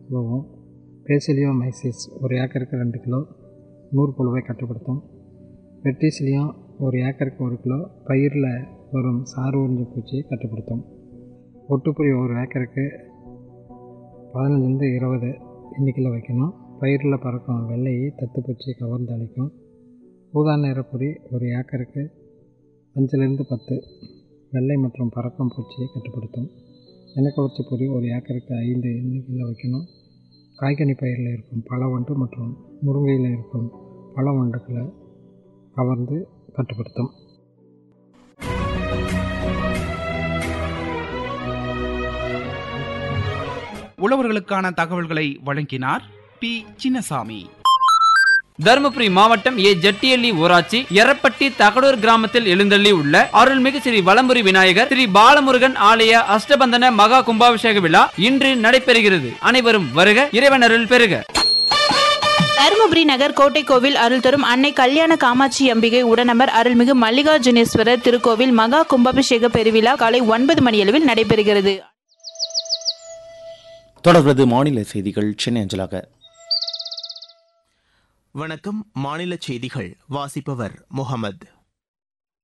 உதவும் பேசிலியோமைசிஸ் ஒரு ஏக்கருக்கு ரெண்டு கிலோ நூறு புழுவை கட்டுப்படுத்தும் வெட்டிசிலியம் ஒரு ஏக்கருக்கு ஒரு கிலோ பயிரில் வரும் சாறு உறிஞ்சு பூச்சியை கட்டுப்படுத்தும் ஒட்டுப்புழி ஒரு ஏக்கருக்கு பதினஞ்சுலேருந்து இருபது எண்ணிக்கையில் வைக்கணும் பயிரில் பறக்கும் வெள்ளையை தத்துப்பூச்சி கவர்ந்து அழிக்கும் ஊதா நிறப்பொறி ஒரு ஏக்கருக்கு அஞ்சுலேருந்து பத்து வெள்ளை மற்றும் பறக்கும் பூச்சியை கட்டுப்படுத்தும் இனக்கவர்ச்சி பொறி ஒரு ஏக்கருக்கு ஐந்து எண்ணிக்கையில் வைக்கணும் காய்கனி பயிரில் இருக்கும் பழ வண்டு மற்றும் முருங்கையில் இருக்கும் பழ வண்டுகளை கவர்ந்து கட்டுப்படுத்தும் உழவர்களுக்கான தகவல்களை வழங்கினார் பி சின்னசாமி தருமபுரி மாவட்டம் ஏ ஜட்டியள்ளி ஊராட்சி எரப்பட்டி தகடூர் கிராமத்தில் எழுந்தள்ளி உள்ள அருள்மிகு ஸ்ரீ வலம்புரி விநாயகர் ஸ்ரீ பாலமுருகன் ஆலய அஷ்டபந்தன மகா கும்பாபிஷேக விழா இன்று நடைபெறுகிறது அனைவரும் வருக இறைவன் அருள் பெறுக தருமபுரி நகர் கோட்டை கோவில் அருள் தரும் அன்னை கல்யாண காமாட்சி அம்பிகை உடனமர் அருள்மிகு மல்லிகார்ஜுனேஸ்வரர் திருக்கோவில் மகா கும்பாபிஷேக பெருவிழா காலை ஒன்பது மணியளவில் நடைபெறுகிறது தொடர்வது மாநில செய்திகள் சென்னை அஞ்சலாக வணக்கம் மாநில செய்திகள் வாசிப்பவர் முகமது